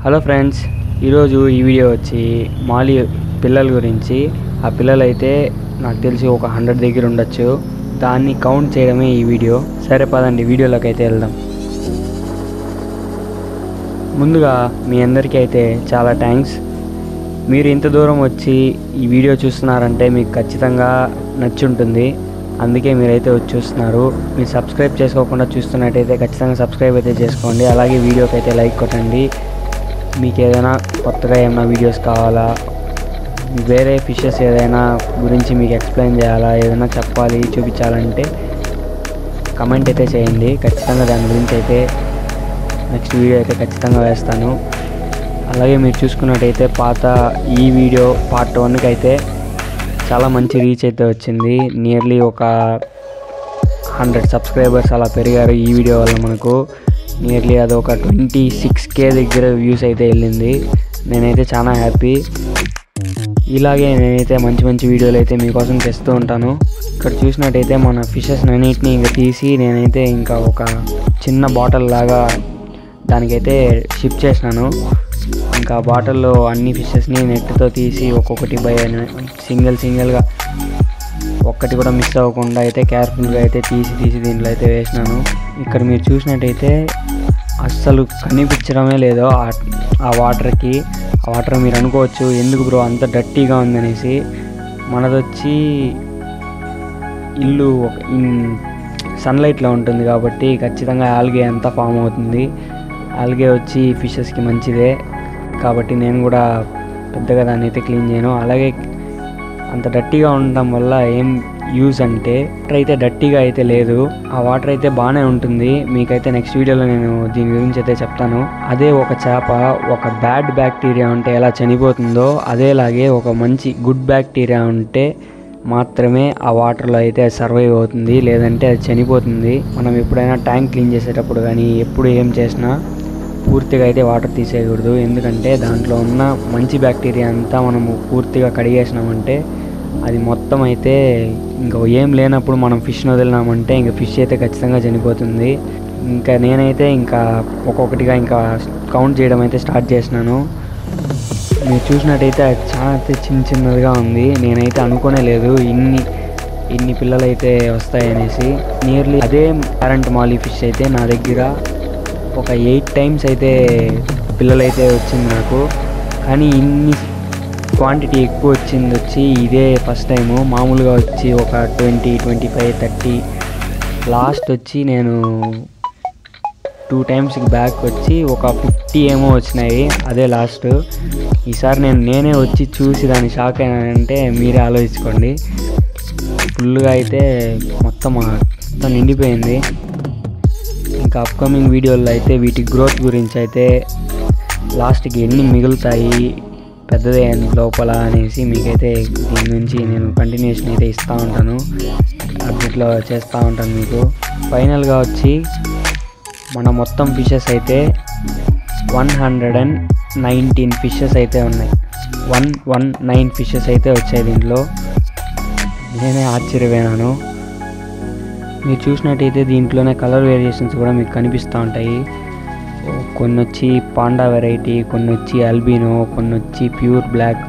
hello friends ఈరోజు ఈ video వచ్చి మాలి పిల్లల గురించి ఆ పిల్లలు అయితే నాకు తెలిసి ఒక హండ్రెడ్ దగ్గర ఉండొచ్చు దాన్ని కౌంట్ చేయడమే ఈ వీడియో సరే పదండి వీడియోలోకి అయితే వెళ్దాం ముందుగా మీ అందరికీ అయితే చాలా థ్యాంక్స్ మీరు ఇంత దూరం వచ్చి ఈ వీడియో చూస్తున్నారంటే మీకు ఖచ్చితంగా నచ్చి ఉంటుంది అందుకే మీరైతే వచ్చి చూస్తున్నారు మీరు సబ్స్క్రైబ్ చేసుకోకుండా చూస్తున్నట్టయితే ఖచ్చితంగా సబ్స్క్రైబ్ అయితే చేసుకోండి అలాగే వీడియోకి అయితే లైక్ కొట్టండి మీకు ఏదైనా కొత్తగా ఏమైనా వీడియోస్ కావాలా వేరే ఫిషెస్ ఏదైనా గురించి మీకు ఎక్స్ప్లెయిన్ చేయాలా ఏదైనా చెప్పాలి చూపించాలంటే కమెంట్ అయితే చేయండి ఖచ్చితంగా దాని గురించి అయితే నెక్స్ట్ వీడియో అయితే ఖచ్చితంగా వేస్తాను అలాగే మీరు చూసుకున్నట్టయితే పాత ఈ వీడియో పార్ట్ వన్కి అయితే చాలా మంచి రీచ్ అయితే వచ్చింది నియర్లీ ఒక హండ్రెడ్ సబ్స్క్రైబర్స్ అలా పెరిగారు ఈ వీడియో వల్ల మనకు నియర్లీ అది ఒక ట్వంటీ సిక్స్ కే దగ్గర వ్యూస్ అయితే వెళ్ళింది నేనైతే చాలా హ్యాపీ ఇలాగే నేనైతే మంచి మంచి వీడియోలు అయితే మీకోసం తెస్తూ ఉంటాను ఇక్కడ చూసినట్టయితే మన ఫిషెస్ అన్నిటిని ఇంకా తీసి నేనైతే ఇంకా ఒక చిన్న బాటిల్ లాగా దానికైతే షిప్ చేసినాను ఇంకా బాటిల్లో అన్ని ఫిషెస్ని నెట్తో తీసి ఒక్కొక్కటి బై సింగిల్ సింగిల్గా ఒక్కటి కూడా మిస్ అవ్వకుండా అయితే కేర్ఫుల్గా అయితే తీసి తీసి దీంట్లో అయితే వేసినాను ఇక్కడ మీరు చూసినట్టయితే అస్సలు కనిపించడమే లేదు ఆ- ఆ వాటర్కి ఆ వాటర్ మీరు అనుకోవచ్చు ఎందుకు బ్రో అంత డర్టీగా ఉందనేసి మనదొచ్చి ఇల్లు ఒక సన్లైట్లో ఉంటుంది కాబట్టి ఖచ్చితంగా ఆల్గే అంతా ఫామ్ అవుతుంది ఆల్గే వచ్చి ఫిషెస్కి మంచిదే కాబట్టి నేను కూడా పెద్దగా దాన్ని అయితే క్లీన్ చేయను అలాగే అంత డట్టీగా ఉండడం వల్ల ఏం యూజ్ అంటే వాటర్ అయితే డట్టీగా అయితే లేదు ఆ వాటర్ అయితే బాగానే ఉంటుంది మీకైతే నెక్స్ట్ వీడియోలో నేను దీని గురించి అయితే చెప్తాను అదే ఒక చేప ఒక బ్యాడ్ బ్యాక్టీరియా ఉంటే ఎలా చనిపోతుందో అదేలాగే ఒక మంచి గుడ్ బ్యాక్టీరియా ఉంటే మాత్రమే ఆ వాటర్లో అయితే అది సర్వైవ్ అవుతుంది లేదంటే అది చనిపోతుంది మనం ఎప్పుడైనా ట్యాంక్ క్లీన్ చేసేటప్పుడు కానీ ఎప్పుడు ఏం చేసినా పూర్తిగా అయితే వాటర్ తీసేయకూడదు ఎందుకంటే దాంట్లో ఉన్న మంచి బ్యాక్టీరియా అంతా మనము పూర్తిగా కడిగేసినామంటే అది మొత్తం అయితే ఇంకా ఏం లేనప్పుడు మనం ఫిష్ని వదిలినామంటే ఇంకా ఫిష్ అయితే ఖచ్చితంగా చనిపోతుంది ఇంకా నేనైతే ఇంకా ఒక్కొక్కటిగా ఇంకా కౌంట్ చేయడం అయితే స్టార్ట్ చేసినాను మీరు చూసినట్టయితే అది చాలా అయితే చిన్న చిన్నదిగా ఉంది నేనైతే అనుకోనే లేదు ఇన్ని ఇన్ని పిల్లలు అయితే వస్తాయనేసి నియర్లీ అదే కరెంట్ మాలీ ఫిష్ అయితే నా దగ్గర ఒక ఎయిట్ టైమ్స్ అయితే పిల్లలు అయితే వచ్చింది నాకు కానీ ఇన్ని క్వాంటిటీ ఎక్కువ వచ్చింది వచ్చి ఇదే ఫస్ట్ టైము మామూలుగా వచ్చి ఒక twenty twenty five thirty last వచ్చి నేను టూ టైమ్స్ బ్యాక్ వచ్చి ఒక ఫిఫ్టీ ఏమో వచ్చినాయి అదే లాస్ట్ ఈసారి నేను నేనే వచ్చి చూసి దాన్ని షాక్ అయినానంటే మీరే ఆలోచించుకోండి ఫుల్గా అయితే మొత్తం మొత్తం నిండిపోయింది ఇంకా అప్కమింగ్ వీడియోల్లో అయితే వీటి గ్రోత్ గురించి అయితే లాస్ట్కి ఎన్ని మిగులుతాయి పెద్దదే లోపల అనేసి మీకైతే దీని నుంచి నేను కంటిన్యూషన్ అయితే ఇస్తూ ఉంటాను అప్డేట్లో చేస్తూ ఉంటాను మీకు ఫైనల్గా వచ్చి మన మొత్తం ఫిషెస్ అయితే one hundred and nineteen fishes అయితే ఉన్నాయి వన్ వన్ నైన్ ఫిషెస్ అయితే వచ్చాయి దీంట్లో నేనే ఆశ్చర్యపోయినాను మీరు చూసినట్టయితే దీంట్లోనే కలర్ వేరియేషన్స్ కూడా మీకు కనిపిస్తూ ఉంటాయి ఓ, కొన్ని వచ్చి పాండా వెరైటీ కొన్ని వచ్చి అల్బినో కొన్ని వచ్చి ప్యూర్ బ్లాక్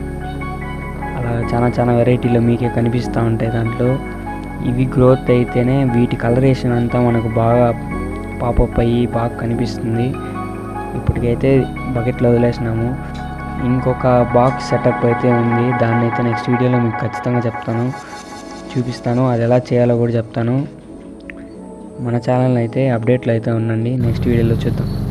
అలా చాలా చాలా వెరైటీలు మీకే కనిపిస్తూ ఉంటాయి దాంట్లో ఇవి గ్రోత్ అయితేనే వీటి కలరేషన్ అంతా మనకు బాగా పాపప్ అయ్యి బాగా కనిపిస్తుంది ఇప్పటికైతే బకెట్లో వదిలేసినాము ఇంకొక బాక్స్ సెటప్ అయితే ఉంది దాన్ని అయితే నెక్స్ట్ వీడియోలో మీకు ఖచ్చితంగా చెప్తాను చూపిస్తాను అది ఎలా చేయాలో కూడా చెప్తాను మన ఛానల్ అయితే అప్డేట్లు అయితే ఉండండి నెక్స్ట్ వీడియోలో చూద్దాం